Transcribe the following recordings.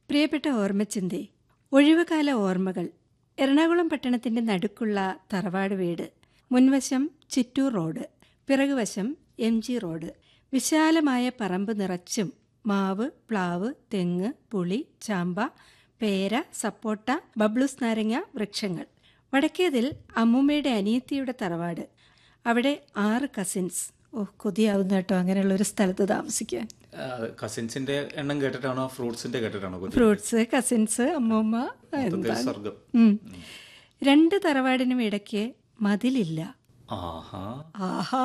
പ്രിയപ്പെട്ട ഓർമ്മച്ചിന്തേ ഒഴിവുകാല ഓർമ്മകൾ എറണാകുളം പട്ടണത്തിന്റെ നടുക്കുള്ള തറവാട് വീട് മുൻവശം ചിറ്റൂർ റോഡ് പിറകുവശം എം ജി റോഡ് വിശാലമായ പറമ്പ് നിറച്ചും മാവ് പ്ലാവ് തെങ്ങ് പുളി ചാമ്പ പേര സപ്പോട്ട ബബ്ലൂസ് നാരങ്ങ വൃക്ഷങ്ങൾ വടക്കേതിൽ അമ്മൂമ്മയുടെ അനിയത്തിയുടെ തറവാട് അവിടെ ആറ് കസിൻസ് ഓ കൊതിയാവുന്ന കേട്ടോ അങ്ങനെയുള്ള ഒരു സ്ഥലത്ത് താമസിക്കാൻ കസിൻസിന്റെ എണ്ണം കേട്ടിട്ടാണോ ഫ്രൂട്ട്സിന്റെ കേട്ടിട്ടാണോ കൊതി? ഫ്രൂട്ട്സ് കസിൻസ് അമ്മൂമ്മ മൊത്തത്തിൽ എന്താ സ്വർഗം ഉം. രണ്ട് തറവാടിനും ഇടയ്ക്ക് മതിലില്ല ആഹാ ആഹാ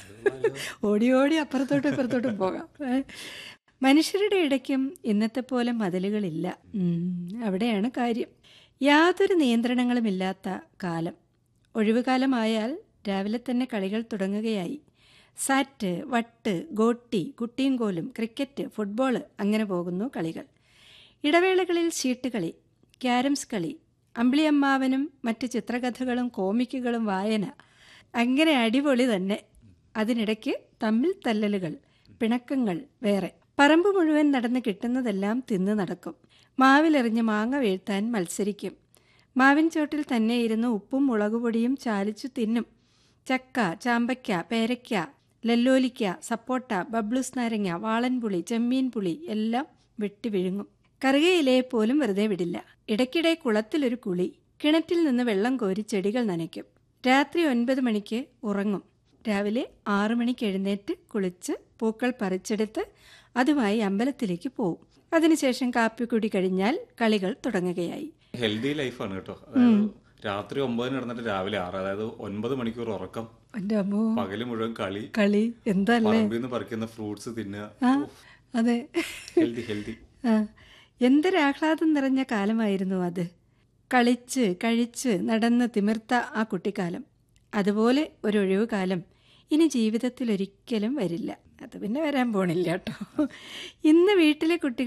ഓടി ഓടി അപ്പുറത്തോട്ടും ഇപ്പുറത്തോട്ടും പോകാം ഏ. മനുഷ്യരുടെ ഇടയ്ക്കും ഇന്നത്തെ പോലെ മതിലുകളില്ല ഉം, അവിടെയാണ് കാര്യം യാതൊരു നിയന്ത്രണങ്ങളുമില്ലാത്ത കാലം ഒഴിവുകാലമായാൽ രാവിലെ തന്നെ കളികൾ തുടങ്ങുകയായി സാറ്റ് വട്ട് ഗോട്ടി കുട്ടിയും കോലും ക്രിക്കറ്റ് ഫുട്ബോൾ അങ്ങനെ പോകുന്നു കളികൾ ഇടവേളകളിൽ ഷീട്ടുകളി ക്യാരംസ് കളി അമ്പിളിയമ്മാവനും മറ്റ് ചിത്രകഥകളും കോമിക്കുകളും വായന അങ്ങനെ അടിപൊളി തന്നെ അതിനിടയ്ക്ക് തമ്മിൽ തല്ലലുകൾ പിണക്കങ്ങൾ വേറെ പറമ്പ് മുഴുവൻ നടന്ന് കിട്ടുന്നതെല്ലാം തിന്നു നടക്കും മാവിലെറിഞ്ഞ് മാങ്ങ വീഴ്ത്താൻ മത്സരിക്കും മാവിൻ ചോട്ടിൽ തന്നെ ഇരുന്ന് ഉപ്പും മുളകുപൊടിയും ചാലിച്ചു തിന്നും ചക്ക ചാമ്പയ്ക്ക പേരയ്ക്ക ലല്ലോലിക്ക സപ്പോട്ട ബബ്ലൂസ് നാരങ്ങ വാളൻപുളി ചെമ്മീൻ പുളി എല്ലാം വെട്ടി വിഴുങ്ങും കറുകയിലയെ പോലും വെറുതെ വിടില്ല ഇടയ്ക്കിടെ കുളത്തിലൊരു കുളി കിണറ്റിൽ നിന്ന് വെള്ളം കോരി ചെടികൾ നനയ്ക്കും രാത്രി ഒൻപത് മണിക്ക് ഉറങ്ങും രാവിലെ ആറു മണിക്ക് എഴുന്നേറ്റ് കുളിച്ച് പൂക്കൾ പറിച്ചെടുത്ത് അതുമായി അമ്പലത്തിലേക്ക് പോവും അതിനുശേഷം കാപ്പിക്കുടി കഴിഞ്ഞാൽ കളികൾ തുടങ്ങുകയായി ഹെൽത്തി ലൈഫാണ് കേട്ടോ അതായത് രാത്രി ഒമ്പതിന് നടന്നിട്ട് രാവിലെ ആറ് അതായത് ഒൻപത് മണിക്കൂർ ഉറക്കം എൻ്റെ അമ്മോ പകല് മുഴുവൻ കളി കളി എന്തല്ലേ പറമ്പിൽ നിന്ന് പറിക്കുന്ന ഫ്രൂട്ട്സ് തിന്നുക ആ അതെ ഹെൽത്തി ഹെൽത്തി ആ എന്തൊരാഹ്ലാദം നിറഞ്ഞ കാലമായിരുന്നു അത് കളിച്ച് കഴിച്ച് നടന്ന് തിമിർത്ത ആ കുട്ടിക്കാലം അതുപോലെ ഒരു ഒഴിവ് കാലം ഇനി ജീവിതത്തിൽ ഒരിക്കലും വരില്ല അത് പിന്നെ വരാൻ പോണില്ല കേട്ടോ ഇന്ന് വീട്ടിലെ കുട്ടികൾ